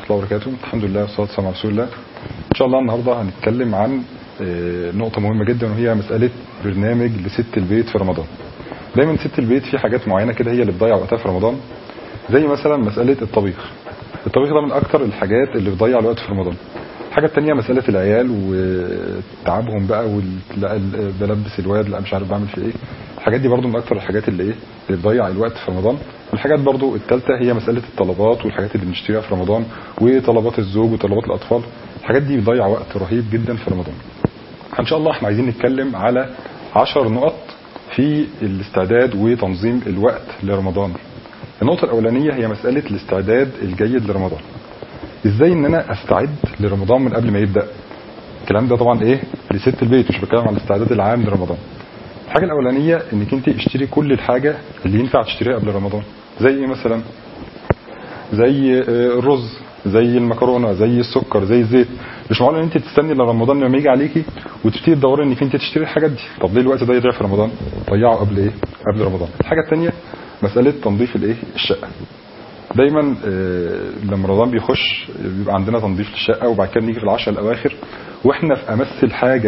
الله وبركاته الحمد لله والصلاه والسلام على رسول الله ان شاء الله النهارده هنتكلم عن آه، نقطه مهمه جدا وهي مساله برنامج لست البيت في رمضان دايما ست البيت في حاجات معينه كده هي اللي بتضيع وقتها في رمضان زي مثلا مساله الطبيخ الطبيخ ده من اكتر الحاجات اللي بتضيع الوقت في رمضان الحاجه التانية مساله العيال وتعبهم بقى وبلبس الواد لا مش عارف بعمل في ايه الحاجات دي برضو من اكتر الحاجات اللي ايه اللي بتضيع الوقت في رمضان الحاجات برضو الثالثه هي مساله الطلبات والحاجات اللي بنشتريها في رمضان وطلبات الزوج وطلبات الاطفال الحاجات دي بتضيع وقت رهيب جدا في رمضان ان شاء الله احنا عايزين نتكلم على عشر نقط في الاستعداد وتنظيم الوقت لرمضان النقطة الأولانية هي مسألة الاستعداد الجيد لرمضان ازاي ان انا استعد لرمضان من قبل ما يبدأ الكلام ده طبعا ايه لست البيت مش بتكلم على الاستعداد العام لرمضان الحاجة الأولانية انك انت اشتري كل الحاجة اللي ينفع تشتريها قبل رمضان زي ايه مثلا زي آه، الرز زي المكرونه زي السكر زي الزيت مش معقول ان انت تستني لرمضان لما يجي عليكي وتبتدي تدوري انك انت تشتري الحاجات دي طب ليه الوقت ده يضيع في رمضان ضيعه قبل ايه قبل رمضان الحاجه الثانيه مساله تنظيف الايه الشقه دايما آه، لما رمضان بيخش بيبقى عندنا تنظيف للشقه وبعد كده نيجي في العشر الاواخر واحنا في امس الحاجه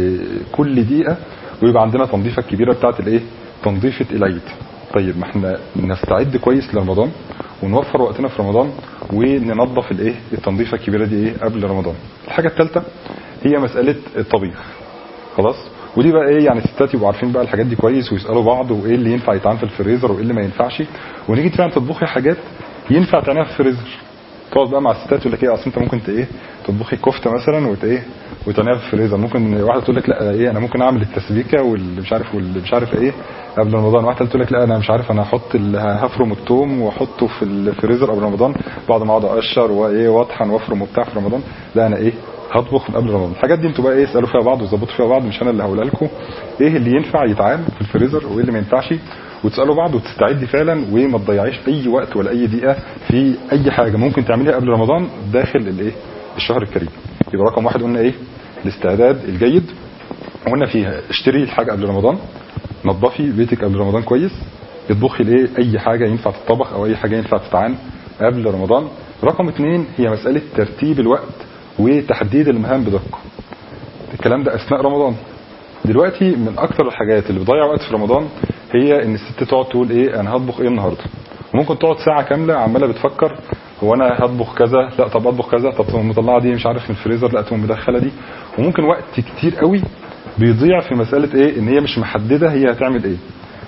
لكل دقيقه ويبقى عندنا تنظيفه الكبيره بتاعت الايه تنظيفه العيد طيب ما احنا نستعد كويس لرمضان ونوفر وقتنا في رمضان وننظف الايه التنظيفه الكبيره دي ايه قبل رمضان الحاجه الثالثه هي مساله الطبيخ خلاص ودي بقى ايه يعني الستات يبقوا عارفين بقى الحاجات دي كويس ويسالوا بعض وايه اللي ينفع يتعمل في الفريزر وايه اللي ما ينفعش ونيجي فعلا تطبخي حاجات ينفع تعملها في الفريزر تقعد بقى مع الستات يقول لك ايه اصل انت ممكن ت- ايه تطبخي كفته مثلا وت ايه وتعملها في الفريزر ممكن واحده تقول لك لا ايه انا ممكن اعمل التسبيكه واللي مش عارف واللي مش عارف ايه قبل رمضان واحده تقول لك لا انا مش عارف انا هحط ال- هفرم الثوم واحطه في الفريزر قبل رمضان بعد ما اقعد اقشر وايه واطحن وافرم وبتاع في رمضان لا انا ايه هطبخ من قبل رمضان الحاجات دي انتوا بقى ايه اسالوا فيها بعض وظبطوا فيها بعض مش انا اللي هقولها لكم ايه اللي ينفع يتعمل في الفريزر وايه اللي ما ينفعش وتسالوا بعض وتستعدي فعلا وما تضيعيش اي وقت ولا اي دقيقه في اي حاجه ممكن تعمليها قبل رمضان داخل الايه الشهر الكريم يبقى رقم واحد قلنا ايه الاستعداد الجيد قلنا فيها اشتري الحاجه قبل رمضان نظفي بيتك قبل رمضان كويس اطبخي الايه اي حاجه ينفع تطبخ او اي حاجه ينفع تتعان قبل رمضان رقم اثنين هي مساله ترتيب الوقت وتحديد المهام بدقه الكلام ده اثناء رمضان دلوقتي من اكتر الحاجات اللي بتضيع وقت في رمضان هي ان الست تقعد تقول ايه انا هطبخ ايه النهارده وممكن تقعد ساعه كامله عماله بتفكر هو انا هطبخ كذا لا طب اطبخ كذا طب تقوم مطلعه دي مش عارف من الفريزر لا تقوم مدخله دي وممكن وقت كتير قوي بيضيع في مساله ايه ان هي مش محدده هي هتعمل ايه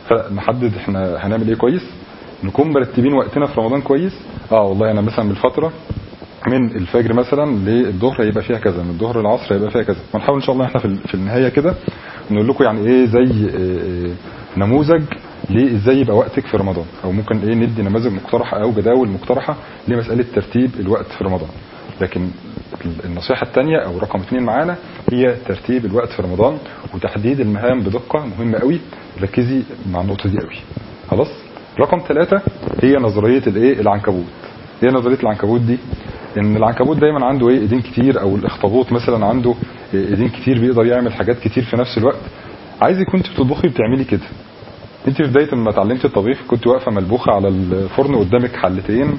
فنحدد احنا هنعمل ايه كويس نكون مرتبين وقتنا في رمضان كويس اه والله انا مثلا من الفتره من الفجر مثلا للظهر هيبقى فيها كذا من الظهر للعصر هيبقى فيها كذا ونحاول ان شاء الله احنا في ال- في النهايه كده نقول لكم يعني ايه زي آه، آه، نموذج لازاي يبقى وقتك في رمضان او ممكن ايه ندي نماذج مقترحه او جداول مقترحه لمساله ترتيب الوقت في رمضان لكن النصيحه الثانيه او رقم اثنين معانا هي ترتيب الوقت في رمضان وتحديد المهام بدقه مهمه قوي ركزي مع النقطه دي قوي خلاص رقم ثلاثة هي نظريه الايه العنكبوت هي نظريه العنكبوت دي ان العنكبوت دايما عنده ايه ايدين كتير او الاخطبوط مثلا عنده ايدين كتير بيقدر يعمل حاجات كتير في نفس الوقت عايزك كنت بتطبخي بتعملي كده انت في بدايه ما اتعلمتي الطبيخ كنت واقفه ملبوخه على الفرن قدامك حلتين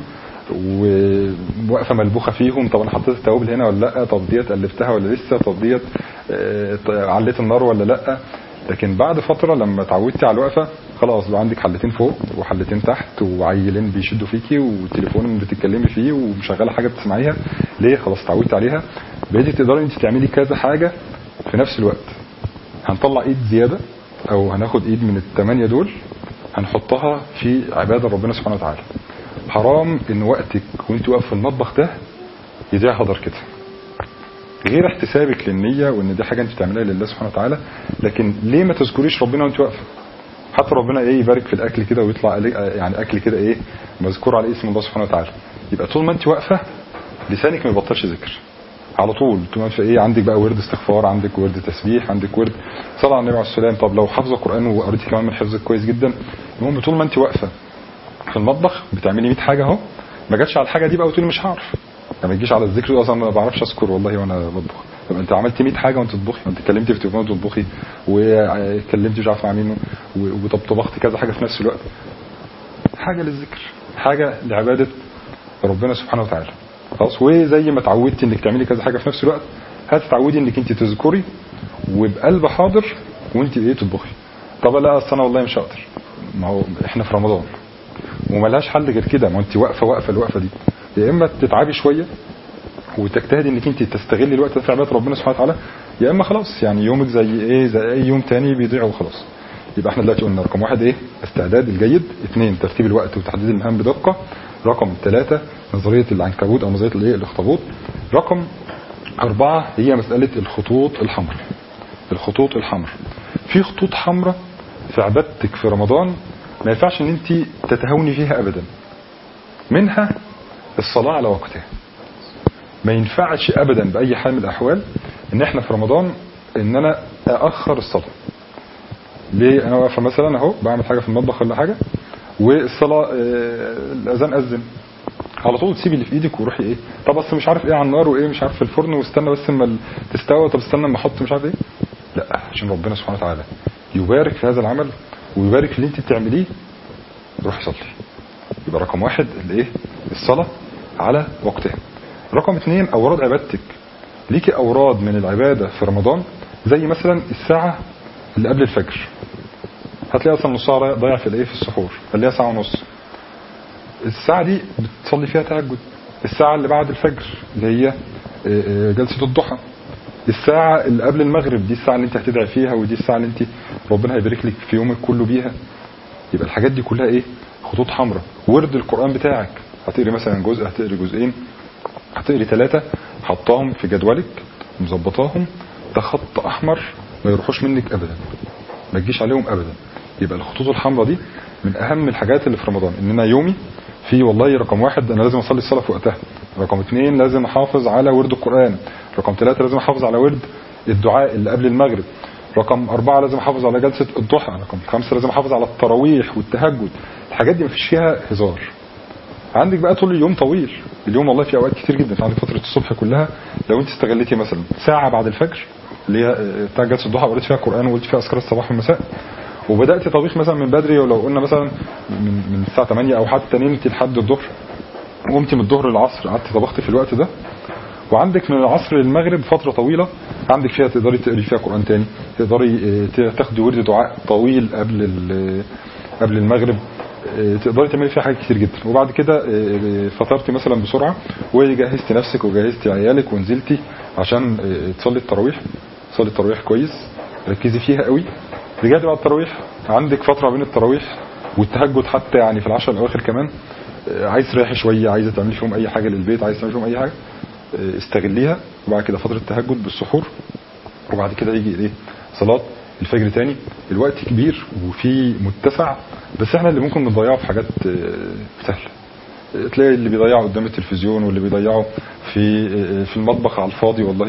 وواقفه ملبوخه فيهم طب انا حطيت التوابل هنا ولا لا طب ديت قلبتها ولا لسه طب ديت آه، عليت النار ولا لا لكن بعد فتره لما اتعودتي على الوقفه خلاص بقى عندك حلتين فوق وحلتين تحت وعيلين بيشدوا فيكي وتليفون بتتكلمي فيه ومشغله حاجه بتسمعيها ليه خلاص اتعودتي عليها بقيتي تقدري انت تعملي كذا حاجه في نفس الوقت هنطلع ايد زياده او هناخد ايد من الثمانيه دول هنحطها في عباده ربنا سبحانه وتعالى حرام ان وقتك وانت واقف في المطبخ ده يضيع هدر كده غير احتسابك للنيه وان دي حاجه انت بتعملها لله سبحانه وتعالى لكن ليه ما تذكريش ربنا وانت واقفه حتى ربنا ايه يبارك في الاكل كده ويطلع عليه- يعني اكل كده ايه مذكور عليه اسم الله سبحانه وتعالى يبقى طول ما انت واقفه لسانك ما يبطلش ذكر على طول طول ما انت ايه عندك بقى ورد استغفار عندك ورد تسبيح عندك ورد صلاه على النبي عليه السلام طب لو حافظه قران وقريتي كمان من حفظك كويس جدا المهم طول ما انت واقفه في المطبخ بتعملي 100 حاجه اهو ما جاتش على الحاجه دي بقى وتقولي مش هعرف يعني ما تجيش على الذكر دي اصلا ما بعرفش اذكر والله وانا بطبخ طب انت عملت 100 حاجه وانت تطبخي وانت اتكلمتي في التليفون وانت تطبخي واتكلمتي مش عارف مع مين و- وطب طبختي كذا حاجه في نفس الوقت حاجه للذكر حاجه لعباده ربنا سبحانه وتعالى خلاص وزي ما اتعودتي انك تعملي كذا حاجه في نفس الوقت هتتعودي انك انت تذكري وبقلب حاضر وانت ايه تطبخي طب لا اصل انا والله مش هقدر ما هو احنا في رمضان وملهاش حل غير كده ما انت واقفه واقفه الوقفه دي يا اما تتعبي شويه وتجتهدي انك انت تستغلي الوقت ده في عباده ربنا سبحانه وتعالى يا اما خلاص يعني يومك زي ايه زي اي يوم تاني بيضيع وخلاص يبقى احنا دلوقتي قلنا رقم واحد ايه استعداد الجيد اثنين ترتيب الوقت وتحديد المهام بدقه رقم ثلاثة نظريه العنكبوت او نظريه الايه الاخطبوط رقم أربعة هي مسألة الخطوط الحمراء الخطوط الحمراء في خطوط حمراء في عبادتك في رمضان ما ينفعش ان انت تتهاوني فيها ابدا منها الصلاة على وقتها ما ينفعش ابدا باي حال من الاحوال ان احنا في رمضان ان انا ااخر الصلاه ليه انا واقفه مثلا اهو بعمل حاجه في المطبخ ولا حاجه والصلاه آه، الاذان اذن على طول تسيبي اللي في ايدك وروحي ايه طب بس مش عارف ايه على النار وايه مش عارف في الفرن واستنى بس اما ال- تستوى طب استنى اما احط مش عارف ايه لا عشان ربنا سبحانه وتعالى يبارك في هذا العمل ويبارك في اللي انت بتعمليه روحي صلي يبقى رقم واحد الايه الصلاه على وقتها رقم اثنين اوراد عبادتك ليكي اوراد من العباده في رمضان زي مثلا الساعه اللي قبل الفجر هتلاقي اصلا نص ساعه ضايع في الايه في السحور خليها ساعه ونص الساعه دي بتصلي فيها تهجد الساعه اللي بعد الفجر اللي هي آه، آه، جلسه الضحى الساعه اللي قبل المغرب دي الساعه اللي انت هتدعي فيها ودي الساعه اللي انت ربنا هيبارك لك في يومك كله بيها يبقى الحاجات دي كلها ايه خطوط حمراء ورد القران بتاعك هتقري مثلا جزء هتقري جزئين هتقري ثلاثة حطاهم في جدولك مظبطاهم ده خط احمر ما يروحوش منك ابدا ما تجيش عليهم ابدا يبقى الخطوط الحمراء دي من اهم الحاجات اللي في رمضان ان انا يومي في والله رقم واحد انا لازم اصلي الصلاه في وقتها رقم اثنين لازم احافظ على ورد القران رقم ثلاثة لازم احافظ على ورد الدعاء اللي قبل المغرب رقم أربعة لازم أحافظ على جلسة الضحى رقم خمسة لازم أحافظ على التراويح والتهجد الحاجات دي مفيش فيها هزار عندك بقى طول اليوم طويل اليوم والله في اوقات كتير جدا عندك فتره الصبح كلها لو انت استغليتي مثلا ساعه بعد الفجر اللي هي آه، بتاع جلسه الضحى وقريت فيها قران وقلت فيها اذكار الصباح والمساء وبدات طبيخ مثلا من بدري ولو قلنا مثلا من, من الساعه 8 او حتى نمتي لحد الظهر قمتي من الظهر للعصر قعدتي طبختي في الوقت ده وعندك من العصر للمغرب فترة طويلة عندك فيها تقدري تقري فيها قرآن تاني تقدري آه، تاخدي ورد دعاء طويل قبل ال- قبل المغرب آه، تقدري تعملي فيها حاجات كتير جدا وبعد كده آه، فطرتي مثلا بسرعة وجهزتي نفسك وجهزتي عيالك ونزلتي عشان آه، تصلي التراويح تصلي التراويح كويس ركزي فيها قوي رجعتي بعد التراويح عندك فترة بين التراويح والتهجد حتى يعني في العشر الاواخر كمان آه، عايز تريحي شويه عايزه تعملي فيهم اي حاجه للبيت عايز تعملي فيهم اي حاجه آه، استغليها وبعد كده فتره التهجد بالسحور وبعد كده يجي ايه صلاه الفجر تاني الوقت كبير وفي متسع بس احنا اللي ممكن نضيعه في حاجات آه، سهله آه، تلاقي اللي بيضيعه قدام التلفزيون واللي بيضيعه في آه، في المطبخ على الفاضي والله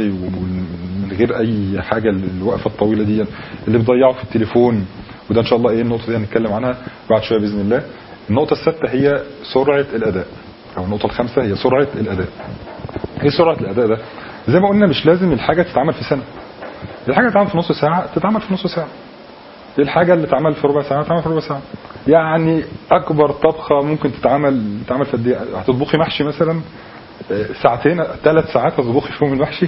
ومن غير اي حاجه الوقفه الطويله دي اللي بيضيعه في التليفون وده ان شاء الله ايه النقطه دي هنتكلم عنها بعد شويه باذن الله النقطه السادسه هي سرعه الاداء او النقطه الخامسه هي سرعه الاداء ايه سرعه الاداء ده زي ما قلنا مش لازم الحاجه تتعمل في سنه الحاجه تتعمل في نص ساعه تتعمل في نص ساعه الحاجه اللي تتعمل في ربع ساعه تتعمل في ربع ساعه يعني اكبر طبخه ممكن تتعمل تتعمل في قد ايه هتطبخي محشي مثلا آه، ساعتين ثلاث ساعات هتطبخي فيهم المحشي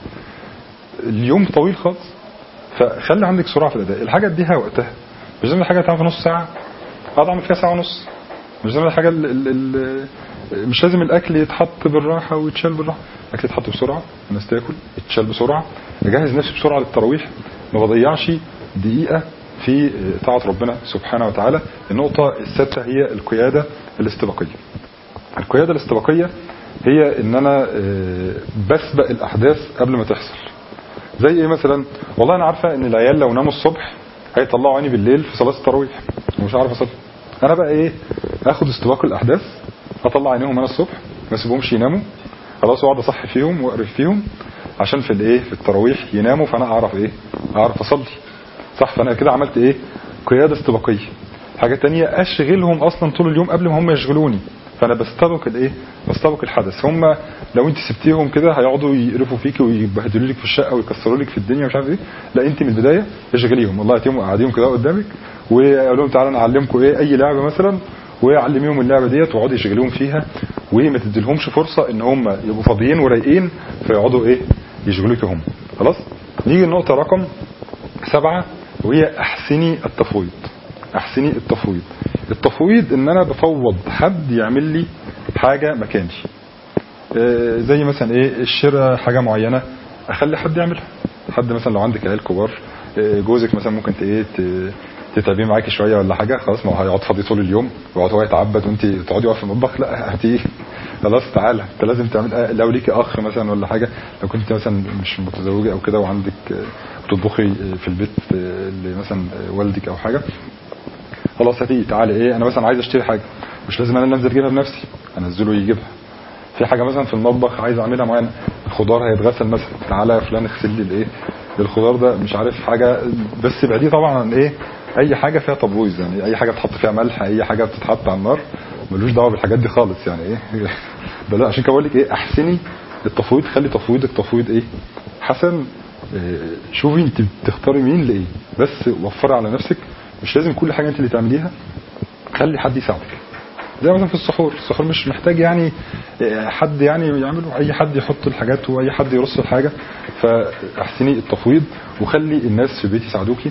اليوم طويل خالص فخلي عندك سرعه في الاداء الحاجه اديها وقتها مش لازم الحاجه تتعمل في نص ساعه اقعد اعمل فيها ساعه ونص مش لازم الحاجه ال ال ال مش لازم الاكل يتحط بالراحه ويتشال بالراحه الاكل يتحط بسرعه الناس تاكل يتشال بسرعه اجهز نفسي بسرعه للتراويح ما بضيعش دقيقه في طاعه ربنا سبحانه وتعالى النقطه السادسه هي القياده الاستباقيه القياده الاستباقيه هي ان انا آه، بسبق الاحداث قبل ما تحصل زي ايه مثلا والله انا عارفه ان العيال لو ناموا الصبح هيطلعوا عيني بالليل في صلاه التراويح ومش عارف اصلي انا بقى ايه اخد استباق الاحداث اطلع عينيهم انا الصبح ما اسيبهمش يناموا خلاص واقعد اصحي فيهم واقرف فيهم عشان في الايه في التراويح يناموا فانا اعرف ايه اعرف اصلي صح فانا كده عملت ايه قياده استباقيه حاجه تانية اشغلهم اصلا طول اليوم قبل ما هم يشغلوني فانا بستبق الايه بستبق الحدث هم لو انت سبتيهم كده هيقعدوا يقرفوا فيك ويبهدلوا لك في الشقه ويكسروا لك في الدنيا مش عارف ايه لا انت من البدايه اشغليهم والله هاتيهم قاعديهم كده قدامك وقول لهم تعالوا انا اعلمكم ايه اي لعبه مثلا وعلميهم اللعبه ديت واقعدي يشغلوهم فيها وما تديلهمش فرصه ان هم يبقوا فاضيين ورايقين فيقعدوا ايه يشغلوك هم خلاص نيجي النقطه رقم سبعة وهي احسني التفويض احسني التفويض التفويض ان انا بفوض حد يعمل لي حاجه مكاني آه، زي مثلا ايه الشراء حاجه معينه اخلي حد يعملها حد مثلا لو عندك عيال كبار آه، جوزك مثلا ممكن ت- ايه ت- تتعبيه معاكي شويه ولا حاجه خلاص ما هو هيقعد فاضي طول اليوم ويقعد هو يتعبد وانت تقعدي واقفه في المطبخ لا هاتيه خلاص تعالى انت لازم تعمل آه، لو ليكي اخ مثلا ولا حاجه لو كنت مثلا مش متزوجه او كده وعندك آه، بتطبخي آه، في البيت آه، لمثلا آه، والدك او حاجه خلاص هاتيه تعالى ايه انا مثلا عايز اشتري حاجه مش لازم انا اللي انزل اجيبها بنفسي انزله يجيبها في حاجه مثلا في المطبخ عايز اعملها معينه الخضار هيتغسل مثلا تعالى يا فلان اغسل لي الايه الخضار ده مش عارف حاجه بس بعديه طبعا عن ايه اي حاجه فيها تبويض يعني اي حاجه بتحط فيها ملح اي حاجه بتتحط على النار ملوش دعوه بالحاجات دي خالص يعني ايه بل عشان كده بقول لك ايه احسني التفويض خلي تفويضك تفويض ايه حسن إيه، شوفي انت بتختاري مين لايه بس وفري على نفسك مش لازم كل حاجه انت اللي تعمليها خلي حد يساعدك زي مثلا في السحور السحور مش محتاج يعني آه، حد يعني يعمله اي حد يحط الحاجات واي حد يرص الحاجه فاحسني التفويض وخلي الناس في البيت يساعدوكي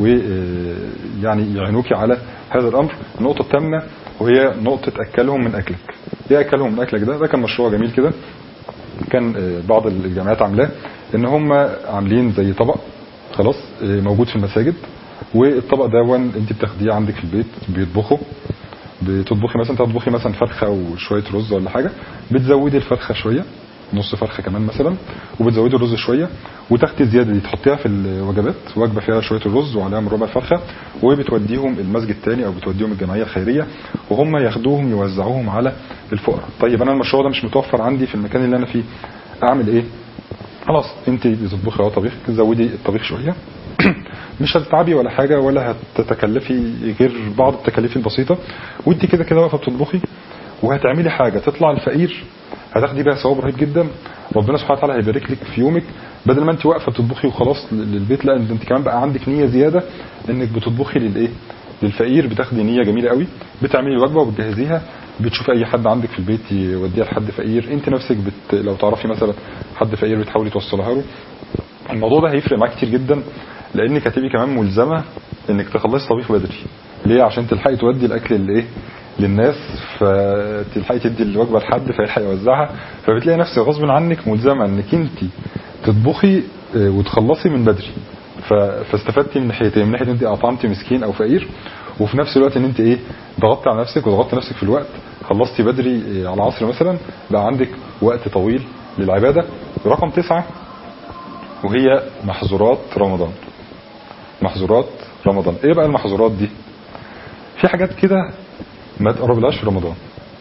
ويعني يعينوكي على هذا الامر النقطه الثامنه وهي نقطه اكلهم من اكلك ايه اكلهم من اكلك ده ده كان مشروع جميل كده كان آه، بعض الجامعات عاملاه ان هم عاملين زي طبق خلاص آه، موجود في المساجد والطبق ده انت بتاخديه عندك في البيت بيطبخه بتطبخي مثلا تطبخي مثلا فرخه وشويه رز ولا حاجه بتزودي الفرخه شويه نص فرخه كمان مثلا وبتزودي الرز شويه وتاخدي الزياده دي تحطيها في الوجبات وجبه فيها شويه الرز وعليها من ربع الفرخه وبتوديهم المسجد تاني او بتوديهم الجمعيه الخيريه وهم ياخدوهم يوزعوهم على الفقراء طيب انا المشروع ده مش متوفر عندي في المكان اللي انا فيه اعمل ايه خلاص انت بتطبخي اهو طبيخ زودي الطبيخ شويه مش هتتعبي ولا حاجه ولا هتتكلفي غير بعض التكاليف البسيطه وانت كده كده واقفه بتطبخي وهتعملي حاجه تطلع الفقير هتاخدي بيها ثواب رهيب جدا ربنا سبحانه وتعالى هيبارك لك في يومك بدل ما انت واقفه بتطبخي وخلاص للبيت لا انت كمان بقى عندك نيه زياده انك بتطبخي للايه للفقير بتاخدي نيه جميله قوي بتعملي الوجبه وبتجهزيها بتشوفي اي حد عندك في البيت يوديها لحد فقير انت نفسك بت... لو تعرفي مثلا حد فقير بتحاولي توصلها له الموضوع ده هيفرق معاك كتير جدا لانك هتبقي كمان ملزمه انك تخلصي طبيخ بدري ليه عشان تلحقي تودي الاكل لايه للناس فتلحقي تدي الوجبه لحد فيلحق يوزعها فبتلاقي نفسك غصب عنك ملزمه انك انت تطبخي آه، وتخلصي من بدري ف- فاستفدتي من ناحيتين من ناحيه انت اطعمتي مسكين او فقير وفي نفس الوقت ان انت ايه ضغطتي على نفسك وضغطتي نفسك في الوقت خلصتي بدري آه، على العصر مثلا بقى عندك وقت طويل للعباده رقم تسعة وهي محظورات رمضان محظورات رمضان ايه بقى المحظورات دي في حاجات كده ما تقربلهاش في رمضان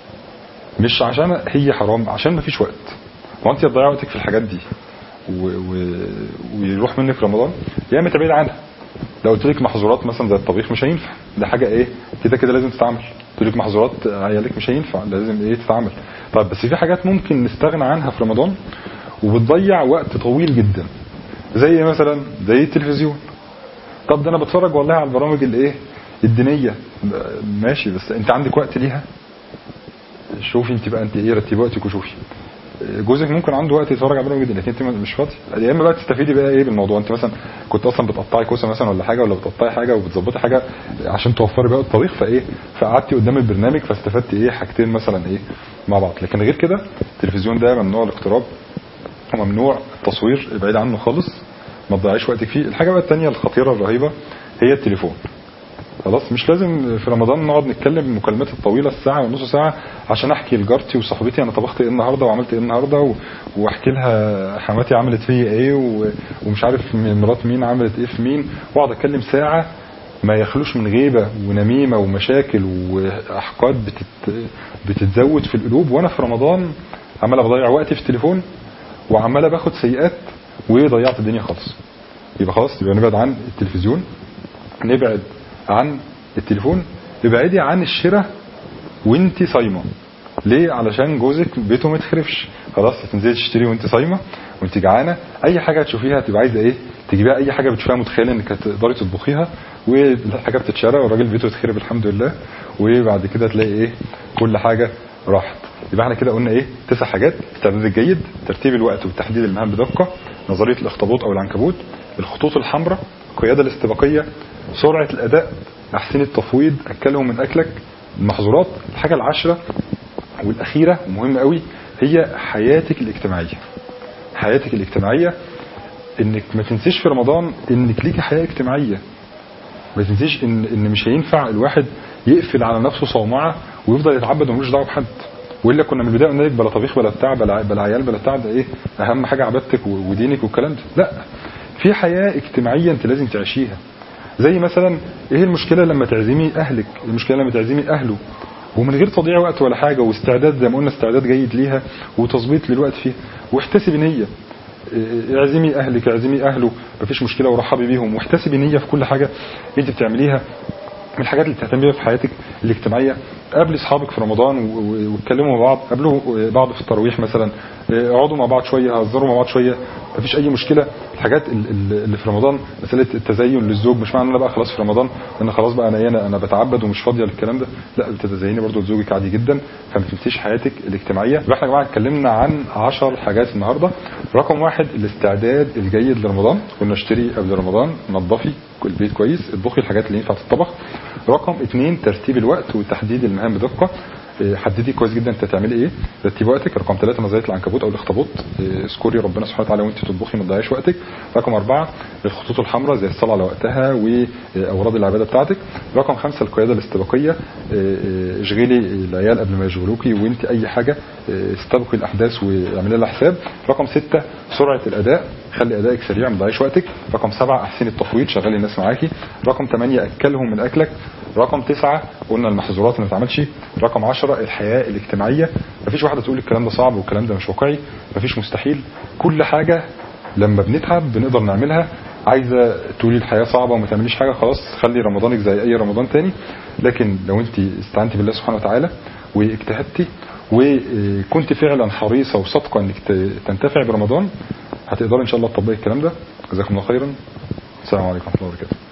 مش عشان هي حرام عشان ما فيش وقت هو انت تضيع وقتك في الحاجات دي و... و... ويروح منك رمضان يا اما تبعد عنها لو قلت لك محظورات مثلا زي الطبيخ مش هينفع ده حاجه ايه كده كده لازم تتعمل قلت لك محظورات عيالك مش هينفع لازم ايه تتعمل طيب بس في حاجات ممكن نستغنى عنها في رمضان وبتضيع وقت طويل جدا زي إيه مثلا زي التلفزيون طب ده انا بتفرج والله على البرامج الايه الدينيه ماشي بس انت عندك وقت ليها شوفي انت بقى انت ايه رتبي وقتك وشوفي جوزك ممكن عنده وقت يتفرج على برامج لكن انت مش فاضي يا اما بقى تستفيدي بقى ايه بالموضوع انت مثلا كنت اصلا بتقطعي كوسه مثلا ولا حاجه ولا بتقطعي حاجه وبتظبطي حاجه عشان توفري بقى الطبيخ فايه فقعدتي قدام البرنامج فاستفدتي ايه حاجتين مثلا ايه مع بعض لكن غير كده التلفزيون ده ممنوع الاقتراب وممنوع التصوير ابعد عنه خالص ما تضيعيش وقتك فيه الحاجه بقى الثانيه الخطيره الرهيبه هي التليفون خلاص مش لازم في رمضان نقعد نتكلم المكالمات الطويله الساعه ونص ساعه عشان احكي لجارتي وصاحبتي انا طبخت ايه النهارده وعملت ايه النهارده و... واحكي لها حماتي عملت فيا ايه و... ومش عارف مرات مين عملت ايه في مين واقعد اتكلم ساعه ما يخلوش من غيبه ونميمه ومشاكل واحقاد بتت... بتتزود في القلوب وانا في رمضان عمال بضيع وقتي في التليفون وعمال باخد سيئات وضيعت الدنيا خالص يبقى خلاص يبقى نبعد عن التلفزيون نبعد عن التليفون ابعدي عن الشراء وانت صايمه ليه علشان جوزك بيته ما يتخربش خلاص هتنزلي تشتري وانت صايمه وانت جعانه اي حاجه هتشوفيها تبقى عايزه ايه تجيبيها اي حاجه بتشوفيها متخيله انك هتقدري تطبخيها والحاجه بتتشرى والراجل بيته يتخرب الحمد لله وبعد كده تلاقي ايه كل حاجه راحت يبقى احنا كده قلنا ايه تسع حاجات التعداد الجيد ترتيب الوقت وتحديد المهام بدقه نظريه الاخطبوط او العنكبوت الخطوط الحمراء القياده الاستباقيه سرعه الاداء تحسين التفويض اكلهم من اكلك المحظورات الحاجه العاشره والاخيره ومهمه قوي هي حياتك الاجتماعيه حياتك الاجتماعيه انك ما تنسيش في رمضان انك ليكي حياه اجتماعيه ما تنسيش ان ان مش هينفع الواحد يقفل على نفسه صومعه ويفضل يتعبد وملوش دعوه بحد والا كنا من البدايه قلنا لك بلا طبيخ بلا بتاع بلا بلا عيال بلا بتاع ده ايه اهم حاجه عبادتك ودينك والكلام ده لا في حياه اجتماعيه انت لازم تعيشيها زي مثلا ايه المشكله لما تعزمي اهلك المشكله لما تعزمي اهله ومن غير تضييع وقت ولا حاجه واستعداد زي ما قلنا استعداد جيد ليها وتظبيط للوقت فيها واحتسبي نيه اعزمي اهلك اعزمي اهله مفيش مشكله ورحبي بيهم واحتسبي نيه في كل حاجه انت بتعمليها من الحاجات اللي بتهتمي بيها في حياتك الاجتماعيه قابلي اصحابك في رمضان واتكلموا مع بعض قابلوا بعض في التراويح مثلا اقعدوا مع بعض شويه هزروا مع بعض شويه مفيش اي مشكله الحاجات اللي في رمضان مساله التزين للزوج مش معنى ان انا بقى خلاص في رمضان ان خلاص بقى انا انا انا بتعبد ومش فاضيه للكلام ده لا بتتزيني برضو لزوجك عادي جدا فما تنسيش حياتك الاجتماعيه يبقى احنا يا جماعه اتكلمنا عن 10 حاجات النهارده رقم واحد الاستعداد الجيد لرمضان قلنا اشتري قبل رمضان نظفي البيت كويس اطبخي الحاجات اللي ينفع تطبخ رقم اثنين ترتيب الوقت وتحديد المهام بدقه حددي كويس جدا انت هتعملي ايه رتبي وقتك رقم ثلاثة نظريه العنكبوت او الاخطبوط اذكري ربنا سبحانه وتعالى وانت تطبخي ما تضيعيش وقتك رقم أربعة الخطوط الحمراء زي الصلاه على وقتها واوراد العباده بتاعتك رقم خمسة القياده الاستباقيه اشغلي العيال قبل ما يشغلوكي وانت اي حاجه استبقي الاحداث واعملي لها حساب رقم ستة سرعه الاداء خلي ادائك سريع ما تضيعيش وقتك رقم سبعة احسني التفويض شغلي الناس معاكي رقم ثمانية اكلهم من اكلك رقم تسعة قلنا المحظورات اللي ما تعملش رقم عشرة الحياة الاجتماعية مفيش واحدة تقول الكلام ده صعب والكلام ده مش واقعي مفيش مستحيل كل حاجة لما بنتعب بنقدر نعملها عايزة تقولي الحياة صعبة وما تعمليش حاجة خلاص خلي رمضانك زي اي رمضان تاني لكن لو انت استعنتي بالله سبحانه وتعالى واجتهدتي وكنت فعلا حريصة وصادقة انك تنتفع برمضان هتقدري ان شاء الله تطبقي الكلام ده جزاكم الله خيرا السلام عليكم ورحمة الله وبركاته